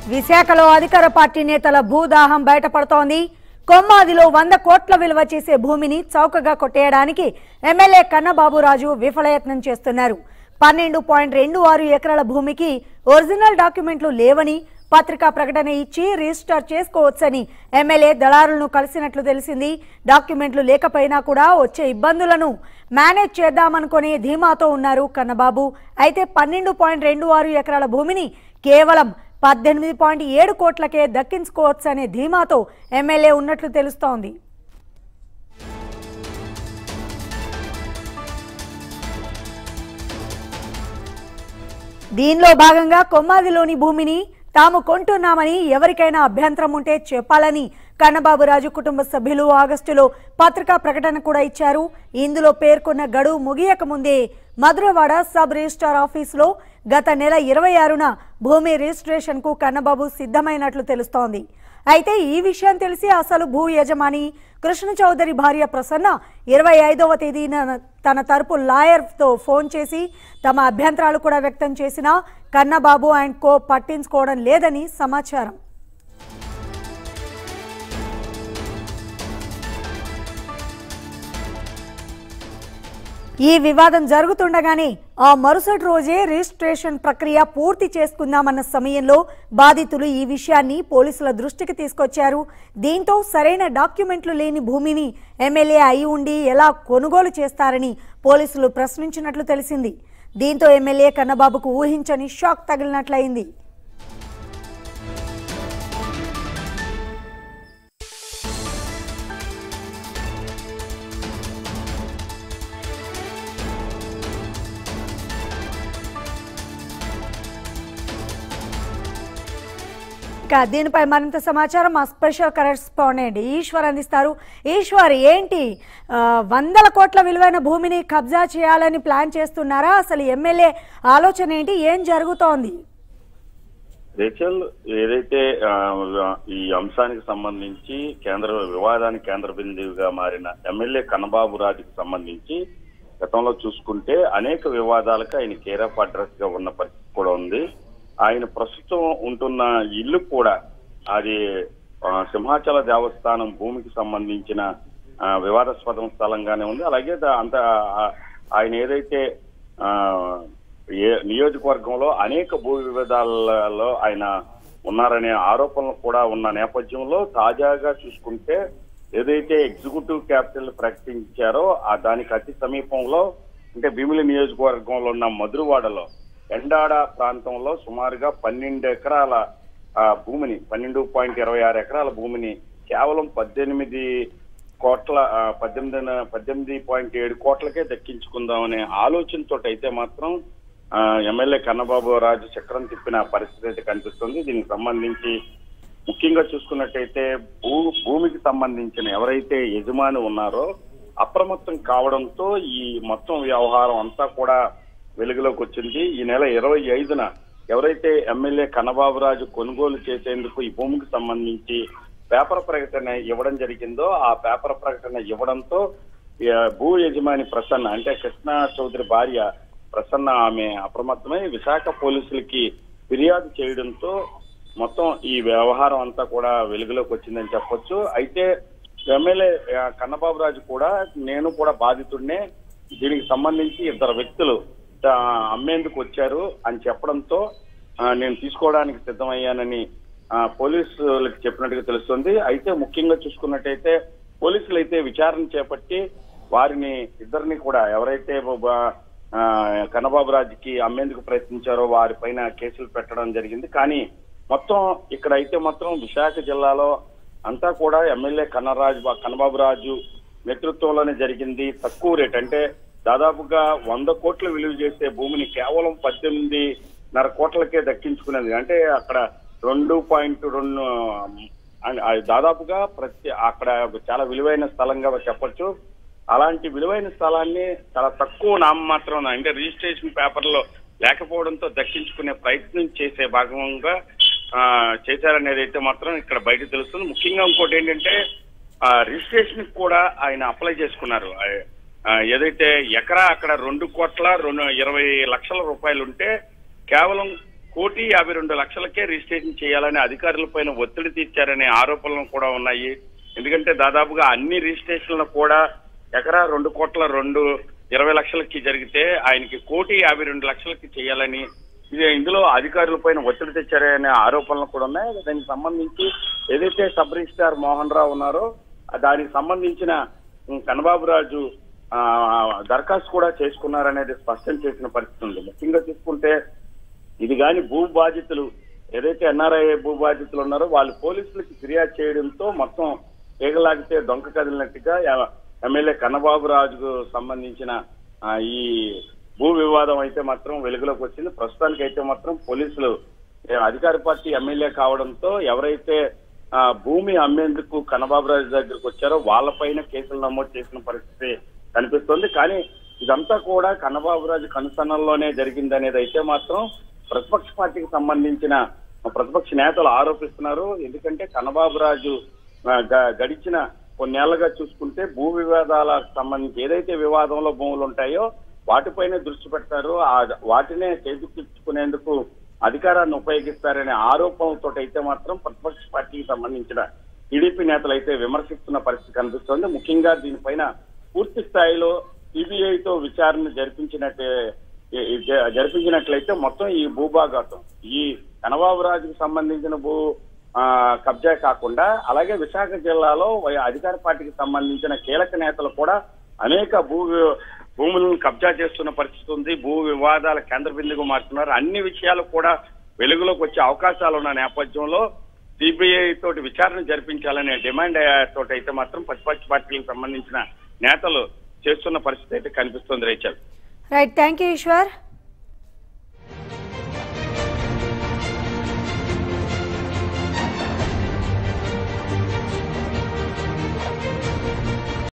విశాఖలో అధికార పార్టీ నేతల భూదాహం బయటపడుతోంది కొమ్మాదిలో వంద కోట్ల విలువ చేసే భూమిని చౌకగా కొట్టేయడానికి ఎమ్మెల్యే కన్నబాబురాజు విఫలయత్నం చేస్తున్నారు పన్నెండు పాయింట్ రెండు ఆరు ఎకరాల భూమికి ఒరిజినల్ డాక్యుమెంట్లు లేవని పత్రికా ప్రకటన ఇచ్చి రిజిస్టర్ చేసుకోవచ్చని ఎమ్మెల్యే దళారులను కలిసినట్లు తెలిసింది డాక్యుమెంట్లు లేకపోయినా కూడా వచ్చే ఇబ్బందులను మేనేజ్ చేద్దామనుకునే ధీమాతో ఉన్నారు కన్నబాబు అయితే పన్నెండు పాయింట్ రెండు ఆరు ఎకరాల భూమిని కేవలం పద్దెనిమిది పాయింట్ ఏడు కోట్లకే దక్కించుకోవచ్చనే ధీమాతో ఎమ్మెల్యే ఉన్నట్లు తెలుస్తోంది దీనిలో భాగంగా కొమ్మాదిలోని భూమిని తాము కొంటున్నామని ఎవరికైనా అభ్యంతరం ఉంటే చెప్పాలని కన్నబాబురాజు కుటుంబ సభ్యులు ఆగస్టులో పత్రికా ప్రకటన కూడా ఇచ్చారు ఇందులో పేర్కొన్న గడువు ముగియక ముందే మధురవాడ సబ్ రిజిస్ట్రార్ ఆఫీసులో గత నెల ఇరవై ఆరున భూమి రిజిస్ట్రేషన్ కు కన్నబాబు సిద్ధమైనట్లు తెలుస్తోంది అయితే ఈ విషయం తెలిసి అసలు భూ యజమాని కృష్ణ చౌదరి భార్య ప్రసన్న ఇరవై ఐదవ తేదీన తన తరపు లాయర్తో ఫోన్ చేసి తమ అభ్యంతరాలు కూడా వ్యక్తం చేసినా కన్నబాబు అండ్ కో పట్టించుకోవడం లేదని సమాచారం ఈ వివాదం జరుగుతుండగానే ఆ మరుసటి రోజే రిజిస్ట్రేషన్ ప్రక్రియ పూర్తి చేసుకుందామన్న సమయంలో బాధితులు ఈ విషయాన్ని పోలీసుల దృష్టికి తీసుకొచ్చారు దీంతో సరైన డాక్యుమెంట్లు లేని భూమిని ఎమ్మెల్యే అయి ఉండి ఎలా కొనుగోలు చేస్తారని పోలీసులు ప్రశ్నించినట్లు తెలిసింది దీంతో ఎమ్మెల్యే కన్నబాబుకు ఊహించని షాక్ తగిలినట్లయింది ఇక దీనిపై మరింత సమాచారం మా స్పెషల్ కరెస్పాండెంట్ ఈశ్వర్ అందిస్తారు ఈశ్వర్ ఏంటి ఆ, వందల కోట్ల విలువైన భూమిని కబ్జా చేయాలని ప్లాన్ చేస్తున్నారా అసలు ఎమ్మెల్యే ఆలోచన ఏంటి ఏం జరుగుతోంది రేచల్ ఏదైతే ఆ, ఈ అంశానికి సంబంధించి కేంద్ర వివాదానికి కేంద్ర బిందువుగా మారిన ఎమ్మెల్యే కన్నబాబు రాజుకి సంబంధించి గతంలో చూసుకుంటే అనేక వివాదాలకు ఆయన కేర్ ఆఫ్ అడ్రస్ గా ఉన్న పరిస్థితి కూడా ఉంది ఆయన ప్రస్తుతం ఉంటున్న ఇల్లు కూడా అది ఆ, సింహాచల దేవస్థానం భూమికి సంబంధించిన ఆ, వివాదాస్పదం స్థలంగానే ఉంది అలాగే దా- అంత ఆ, ఆయన ఏదైతే ఆ, ఏ నియోజకవర్గంలో అనేక భూ వివాదాలలో ఆయన ఉన్నారనే ఆరోపణలు కూడా ఉన్న నేపథ్యంలో తాజాగా చూసుకుంటే ఏదైతే ఎగ్జిక్యూటివ్ క్యాపిటల్ ప్రకటించారో ఆ దానికి అతి సమీపంలో అంటే భీమిలి నియోజకవర్గంలో ఉన్న మధురవాడలో ఎండాడ ప్రాంతంలో సుమారుగా పన్నెండు ఎకరాల ఆ, భూమిని పన్నెండు పాయింట్ ఇరవై ఆరు ఎకరాల భూమిని కేవలం పద్దెనిమిది కోట్ల ఆ, పద్దెనిమిది పద్దెనిమిది పాయింట్ ఏడు కోట్లకే దక్కించుకుందామనే ఆలోచనతో అయితే మాత్రం ఆ, ఎమ్మెల్యే కన్నబాబు రాజు చక్రం తిప్పిన పరిస్థితి అయితే కనిపిస్తుంది దీనికి సంబంధించి ముఖ్యంగా చూసుకున్నట్టయితే భూ భూమికి సంబంధించిన ఎవరైతే యజమాని ఉన్నారో అప్రమత్తం కావడంతో ఈ మొత్తం వ్యవహారం అంతా కూడా వెలుగులోకి వచ్చింది ఈ నెల ఇరవై ఐదున ఎవరైతే ఎమ్మెల్యే కన్నబాబురాజు కొనుగోలు చేసేందుకు ఈ భూమికి సంబంధించి పేపర్ ప్రకటన ఇవ్వడం జరిగిందో ఆ పేపర్ ప్రకటన ఇవ్వడంతో ఆ, భూ యజమాని ప్రసన్న అంటే కృష్ణ చౌదరి భార్య ప్రసన్న ఆమె అప్రమత్తమై విశాఖ పోలీసులకి ఫిర్యాదు చేయడంతో మొత్తం ఈ వ్యవహారం అంతా కూడా వెలుగులోకి వచ్చిందని చెప్పొచ్చు అయితే ఎమ్మెల్యే ఆ, కన్నబాబు రాజు కూడా నేను కూడా బాధితుడినే దీనికి సంబంధించి ఇద్దరు వ్యక్తులు ఆ, అమ్మేందుకు వచ్చారు అని చెప్పడంతో ఆ, నేను తీసుకోవడానికి సిద్ధమయ్యానని ఆ, పోలీసులకు చెప్పినట్టుగా తెలుస్తుంది అయితే ముఖ్యంగా చూసుకున్నట్టయితే పోలీసులు అయితే విచారణ చేపట్టి వారిని ఇద్దరిని కూడా ఎవరైతే బ- ఆ, కన్నబాబు రాజుకి అమ్మేందుకు ప్రయత్నించారో వారిపైన కేసులు పెట్టడం జరిగింది కానీ మొత్తం ఇక్కడ అయితే మాత్రం విశాఖ జిల్లాలో అంతా కూడా ఎమ్మెల్యే కన్నరాజు కన్నబాబు రాజు నేతృత్వంలోనే జరిగింది తక్కువ రేట్ అంటే దాదాపుగా వంద కోట్ల విలువ చేసే భూమిని కేవలం పద్దెనిమిదిన్నర కోట్లకే దక్కించుకునేది అంటే అక్కడ రెండు పాయింట్ రెండు ఆ- ఆ దాదాపుగా ప్రతి అక్కడ చాలా విలువైన స్థలంగా చెప్పొచ్చు అలాంటి విలువైన స్థలాన్ని చాలా తక్కువ నామమాత్రం అంటే రిజిస్ట్రేషన్ పేపర్లో లేకపోవడంతో దక్కించుకునే ప్రయత్నం చేసే భాగంగా ఆ, చేశారనేది అయితే మాత్రం ఇక్కడ బయట తెలుస్తుంది ముఖ్యంగా ఇంకోటి ఏంటంటే ఆ, రిజిస్ట్రేషన్ కూడా ఆయన అప్లై చేసుకున్నారు ఆ, ఆ, ఏదైతే ఎకరా అక్కడ రెండు కోట్ల రెండు ఇరవై లక్షల రూపాయలు ఉంటే కేవలం కోటి యాభై రెండు లక్షలకే రిజిస్ట్రేషన్ చేయాలని అధికారులపైన ఒత్తిడి తీర్చారనే ఆరోపణలు కూడా ఉన్నాయి ఎందుకంటే దాదాపుగా అన్ని రిజిస్ట్రేషన్లు కూడా ఎకరా రెండు కోట్ల రెండు ఇరవై లక్షలకి జరిగితే ఆయనకి కోటి యాభై రెండు లక్షలకి చేయాలని ఇది ఇందులో అధికారులపైన ఒత్తిడి తెచ్చారనే ఆరోపణలు కూడా ఉన్నాయి దానికి సంబంధించి ఏదైతే సబ్ రిజిస్ట్రార్ మోహన్ రావు ఉన్నారో ఆ దానికి సంబంధించిన ఉమ్, కన్నబాబు రాజు ఆ, దరఖాస్తు కూడా చేసుకున్నారనేది స్పష్టం చేసిన పరిస్థితి ఉంది ముఖ్యంగా చూసుకుంటే ఇది కానీ భూ బాధితులు ఏదైతే ఎన్ఆర్ఐ భూ బాధితులు ఉన్నారో వాళ్ళు పోలీసులకి ఫిర్యాదు చేయడంతో మొత్తం ఏగలాగితే దొంగ కదిలినట్టుగా ఎ- ఎమ్మెల్యే కన్నబాబు రాజుకు సంబంధించిన ఆ, ఈ భూ వివాదం అయితే మాత్రం వెలుగులోకి వచ్చింది ప్రస్తుతానికి అయితే మాత్రం పోలీసులు ఏ, అధికార పార్టీ ఎమ్మెల్యే కావడంతో ఎవరైతే ఆ, భూమి అమ్మేందుకు కన్నబాబు రాజు దగ్గరకు వచ్చారో వాళ్ళపైన కేసులు నమోదు చేసిన పరిస్థితి కనిపిస్తోంది కానీ ఇదంతా కూడా కన్నబాబు రాజు కనుసన్నల్లోనే జరిగిందనేది అయితే మాత్రం ప్రతిపక్ష పార్టీకి సంబంధించిన ప్రతిపక్ష నేతలు ఆరోపిస్తున్నారు ఎందుకంటే కన్నబాబు రాజు ఆ, గ- గడిచిన కొన్నేళ్లుగా చూసుకుంటే భూ వివాదాలకు సంబంధించి ఏదైతే వివాదంలో భూములు ఉంటాయో వాటిపైనే దృష్టి పెడతారు ఆ వాటినే చేజిక్కించుకునేందుకు అధికారాన్ని ఉపయోగిస్తారనే ఆరోపణలతో అయితే మాత్రం ప్రతిపక్ష పార్టీకి సంబంధించిన టీడీపీ నేతలు అయితే విమర్శిస్తున్న పరిస్థితి కనిపిస్తోంది ముఖ్యంగా దీనిపైన పూర్తి స్థాయిలో సిబిఐతో విచారణ జరిపించినట్టే ఈ- ఈ జ- జరిపించినట్లయితే మొత్తం ఈ భూభాగాతం ఈ కనబాబు రాజుకు సంబంధించిన భూ ఆ, కబ్జా కాకుండా అలాగే విశాఖ జిల్లాలో వై- అధికార పార్టీకి సంబంధించిన కీలక నేతలు కూడా అనేక భూ వి- భూములను కబ్జా చేస్తున్న పరిస్థితి ఉంది భూ వివాదాల కేంద్ర బిందుగా మారుతున్నారు అన్ని విషయాలు కూడా వెలుగులోకి వచ్చే అవకాశాలు ఉన్న నేపథ్యంలో సిబిఐ తోటి విచారణ జరిపించాలనే డిమాండ్ తోటి అయితే మాత్రం ప్రతిపక్ష పార్టీలకు సంబంధించిన నేతలు చేస్తున్న పరిస్థితి అయితే కనిపిస్తుంది Rachel right thank you Eshwar